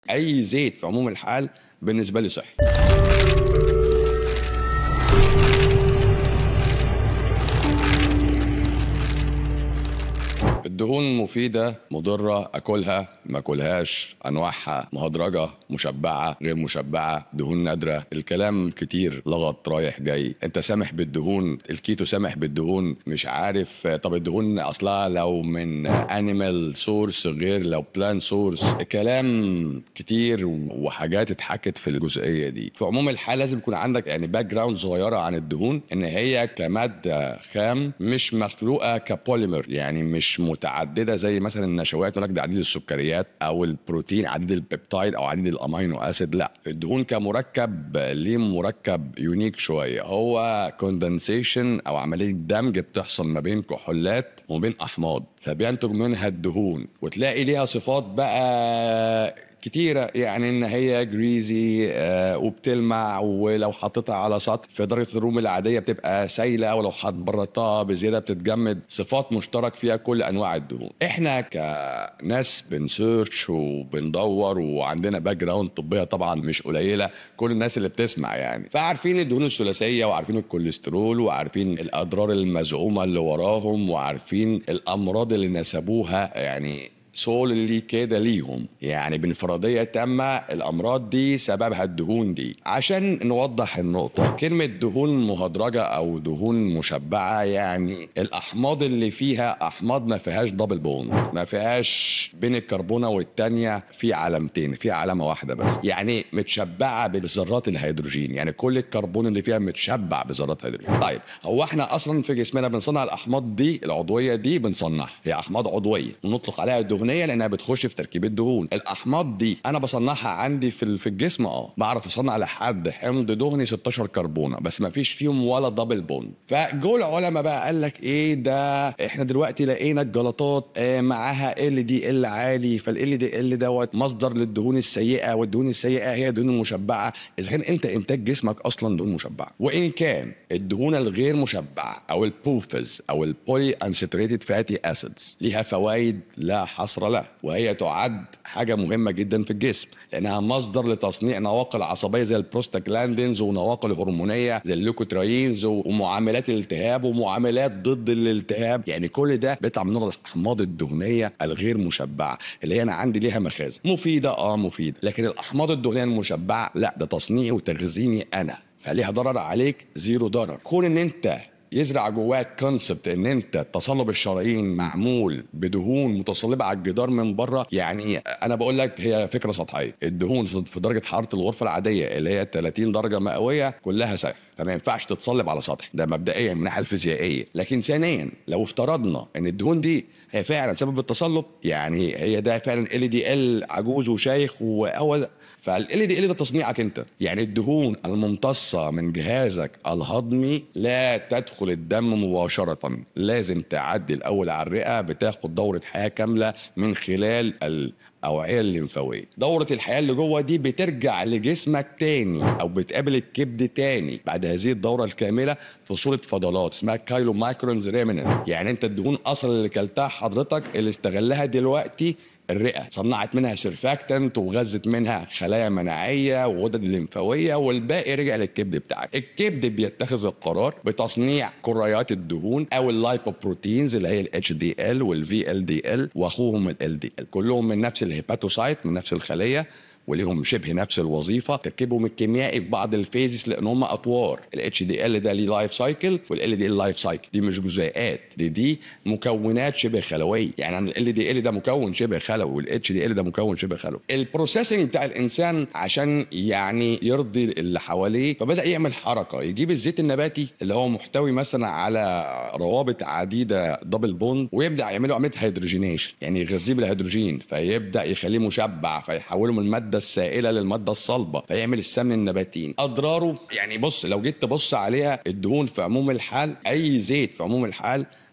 اي زيت في عموم الحال بالنسبه لي صحي الدهون مفيدة مضرة أكلها ما أكلهاش أنواعها مهدرجة مشبعة غير مشبعة دهون نادرة الكلام كتير لغط رايح جاي أنت سامح بالدهون الكيتو سامح بالدهون مش عارف طب الدهون أصلها لو من أنيمال سورس غير لو بلان سورس كلام كتير وحاجات اتحكت في الجزئية دي في عموم الحال لازم يكون عندك يعني باك جراوند صغيرة عن الدهون إن هي كمادة خام مش مخلوقة كبوليمر يعني مش متعدده زي مثلا النشويات يقول لك ده عديد السكريات او البروتين عديد البيبتايد او عديد الامينو اسيد لا الدهون كمركب ليه مركب يونيك شويه هو كوندنسيشن او عمليه دمج بتحصل ما بين كحولات وما بين احماض فبينتج منها الدهون وتلاقي ليها صفات بقى كتيرة يعني ان هي جريزي آه وبتلمع ولو حطيتها على سطح في درجة الروم العادية بتبقى سايلة ولو برطتها بزيادة بتتجمد صفات مشترك فيها كل انواع الدهون احنا كناس بنسيرش وبندور وعندنا باك جراوند طبية طبعا مش قليلة كل الناس اللي بتسمع يعني فعارفين الدهون الثلاثية وعارفين الكوليسترول وعارفين الاضرار المزعومة اللي وراهم وعارفين الامراض اللي نسبوها يعني سوللي كده ليهم يعني بانفراديه تامه الامراض دي سببها الدهون دي عشان نوضح النقطه كلمه دهون مهدرجه او دهون مشبعه يعني الاحماض اللي فيها احماض ما فيهاش دبل بون ما فيهاش بين الكربونه والتانيه في علامتين في علامه واحده بس يعني متشبعه بذرات الهيدروجين يعني كل الكربون اللي فيها متشبع بذرات هيدروجين طيب هو احنا اصلا في جسمنا بنصنع الاحماض دي العضويه دي بنصنعها هي احماض عضويه ونطلق عليها الدهون الدهنيه لانها بتخش في تركيب الدهون الاحماض دي انا بصنعها عندي في في الجسم اه بعرف اصنع لحد حمض دهني 16 كربونه بس ما فيش فيهم ولا دبل بون فجو العلماء بقى قال لك ايه ده احنا دلوقتي لقينا الجلطات آه معاها ال دي ال عالي فال دي ال دوت مصدر للدهون السيئه والدهون السيئه هي الدهون المشبعه اذا كان انت انتاج جسمك اصلا دهون مشبعه وان كان الدهون الغير مشبعه او البوفز او البولي انساتوريتد فاتي اسيدز ليها فوائد لا حصر له وهي تعد حاجه مهمه جدا في الجسم لانها مصدر لتصنيع نواقل عصبيه زي البروستاجلاندينز ونواقل هرمونيه زي الليكوتراينز ومعاملات الالتهاب ومعاملات ضد الالتهاب يعني كل ده بيطلع من الاحماض الدهنيه الغير مشبعه اللي هي انا عندي ليها مخازن مفيده اه مفيده لكن الاحماض الدهنيه المشبعه لا ده تصنيعي وتخزيني انا فليها ضرر عليك زيرو ضرر كون ان انت يزرع جواك كونسبت ان انت تصلب الشرايين معمول بدهون متصلبه على الجدار من بره يعني انا بقول لك هي فكره سطحيه الدهون في درجه حراره الغرفه العاديه اللي هي 30 درجه مئويه كلها سايحه فما ينفعش تتصلب على سطح ده مبدئيا من الناحيه الفيزيائيه لكن ثانيا لو افترضنا ان الدهون دي هي فعلا سبب التصلب يعني هي ده فعلا ال دي ال عجوز وشيخ وهو فال دي ال ده تصنيعك انت يعني الدهون الممتصه من جهازك الهضمي لا تدخل الدم مباشره لازم تعدي الاول على الرئه بتاخد دوره حياه كامله من خلال الاوعيه الليمفاويه دوره الحياه اللي جوه دي بترجع لجسمك تاني او بتقابل الكبد تاني بعد هذه الدوره الكامله في صوره فضلات اسمها كايلو مايكرونز ريمننت يعني انت الدهون اصلا اللي كلتها حضرتك اللي استغلها دلوقتي الرئه صنعت منها سيرفاكتنت وغذت منها خلايا مناعيه وغدد ليمفاويه والباقي رجع للكبد بتاعك الكبد بيتخذ القرار بتصنيع كريات الدهون او اللايبوبروتينز اللي هي الاتش دي ال والفي ال دي ال واخوهم ال دي ال كلهم من نفس الهيباتوسايت من نفس الخليه وليهم شبه نفس الوظيفه تركيبهم الكيميائي في بعض الفيزز لان هم اطوار الاتش دي ال ده ليه لايف سايكل والال دي ال لايف سايكل دي مش جزيئات دي دي مكونات شبه خلويه يعني ال دي ال ده مكون شبه خلوي والاتش دي ال ده مكون شبه خلوي البروسيسنج بتاع الانسان عشان يعني يرضي اللي حواليه فبدا يعمل حركه يجيب الزيت النباتي اللي هو محتوي مثلا على روابط عديده دبل بوند ويبدا يعملوا عمليه هيدروجينيشن يعني يغذيه بالهيدروجين فيبدا يخليه مشبع فيحوله من الماده السائله للماده الصلبه فيعمل السمن النباتين اضراره يعني بص لو جيت تبص عليها الدهون في عموم الحال اي زيت في عموم الحال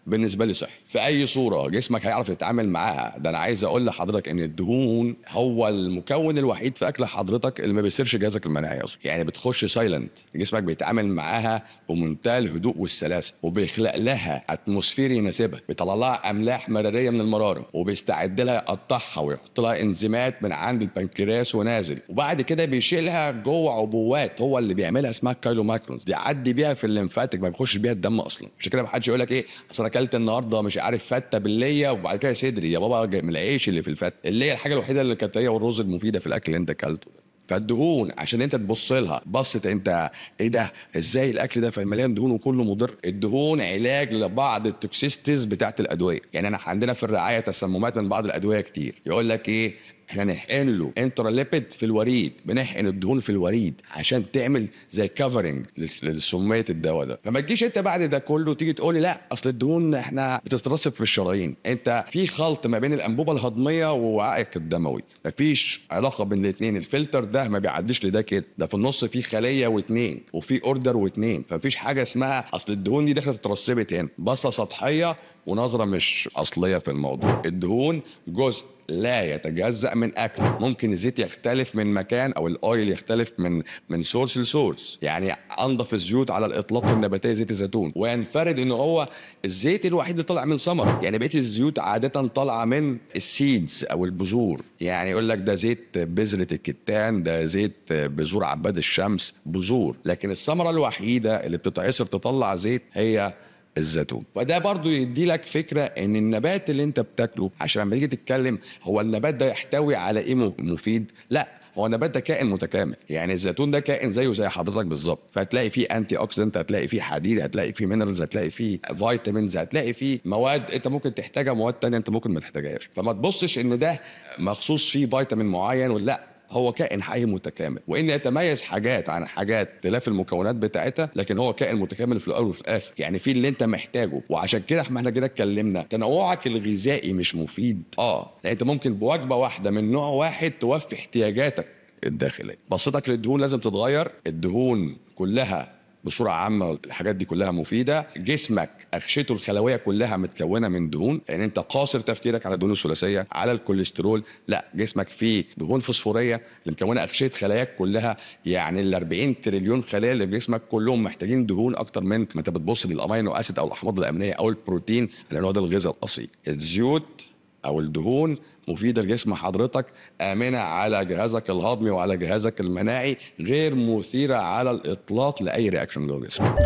بالنسبه لي صحي في اي صوره جسمك هيعرف يتعامل معاها ده انا عايز اقول لحضرتك ان الدهون هو المكون الوحيد في اكل حضرتك اللي ما بيصيرش جهازك المناعي اصلا يعني بتخش سايلنت جسمك بيتعامل معاها بمنتهى الهدوء والسلاسه وبيخلق لها اتموسفير يناسبها بيطلع لها املاح مراريه من المراره وبيستعد لها يقطعها ويحط لها انزيمات من عند البنكرياس ونازل وبعد كده بيشيلها جوه عبوات هو اللي بيعملها اسمها كايلو ماكرونز بيعدي بيها في الليمفاتيك ما بيخش بيها الدم اصلا عشان كده ما حدش يقول لك ايه اصل انا اكلت النهارده مش عارف فته بالليه وبعد كده صدري يا بابا جاي من العيش اللي في الفته اللي هي الحاجه الوحيده اللي كانت هي والرز المفيده في الاكل اللي انت اكلته ده فالدهون عشان انت تبص لها بصت انت ايه ده ازاي الاكل ده مليان دهون وكله مضر الدهون علاج لبعض التوكسيستيز بتاعت الادويه يعني انا عندنا في الرعايه تسممات من بعض الادويه كتير يقول لك ايه احنا نحقن له انتراليبيد في الوريد بنحقن الدهون في الوريد عشان تعمل زي كفرنج لسميه الدواء ده فما تجيش انت بعد ده كله تيجي تقول لي لا اصل الدهون احنا بتترسب في الشرايين انت في خلط ما بين الانبوبه الهضميه ووعائك الدموي مفيش علاقه بين الاثنين الفلتر ده ما بيعديش لده كده ده في النص في خليه واثنين وفي اوردر واثنين فمفيش حاجه اسمها اصل الدهون دي دخلت اترسبت هنا بصه سطحيه ونظره مش اصليه في الموضوع الدهون جزء لا يتجزأ من أكل ممكن الزيت يختلف من مكان أو الأويل يختلف من من سورس لسورس يعني أنظف الزيوت على الإطلاق النباتية زيت الزيتون وينفرد إن هو الزيت الوحيد اللي طالع من ثمر يعني بقية الزيوت عادة طالعة من السيدز أو البذور يعني يقول لك ده زيت بذرة الكتان ده زيت بذور عباد الشمس بذور لكن الثمرة الوحيدة اللي بتتعصر تطلع زيت هي الزيتون فده برضو يدي لك فكرة ان النبات اللي انت بتاكله عشان لما تيجي تتكلم هو النبات ده يحتوي على ايه مفيد لا هو النبات ده كائن متكامل يعني الزيتون ده كائن زيه زي حضرتك بالظبط فهتلاقي فيه انتي اوكسيدنت هتلاقي فيه حديد هتلاقي فيه مينرالز هتلاقي فيه فيتامينز هتلاقي فيه مواد انت ممكن تحتاجها مواد تانية انت ممكن ما تحتاجهاش فما تبصش ان ده مخصوص فيه فيتامين معين ولا لا هو كائن حي متكامل وان يتميز حاجات عن حاجات اختلاف المكونات بتاعتها لكن هو كائن متكامل في الاول وفي الاخر يعني في اللي انت محتاجه وعشان كده احنا كده اتكلمنا تنوعك الغذائي مش مفيد اه يعني انت ممكن بوجبه واحده من نوع واحد توفي احتياجاتك الداخليه بصتك للدهون لازم تتغير الدهون كلها بصوره عامه الحاجات دي كلها مفيده جسمك اغشيته الخلويه كلها متكونه من دهون لان يعني انت قاصر تفكيرك على الدهون الثلاثيه على الكوليسترول لا جسمك فيه دهون فوسفوريه اللي مكونه اغشيه خلاياك كلها يعني ال 40 تريليون خليه اللي في جسمك كلهم محتاجين دهون اكتر من ما انت بتبص للامينو اسيد او الاحماض الامينيه او البروتين لان هو ده الغذاء الاصلي الزيوت او الدهون مفيده لجسم حضرتك امنه على جهازك الهضمي وعلى جهازك المناعي غير مثيره على الاطلاق لاي رياكشن جوه جسمك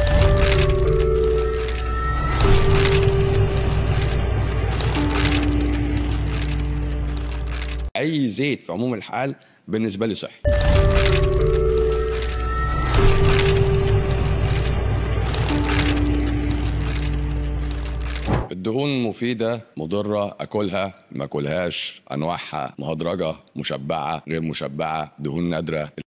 اي زيت في عموم الحال بالنسبه لي صحي الدهون مفيدة مضرة أكلها ما أكلهاش أنواعها مهدرجة مشبعة غير مشبعة دهون نادرة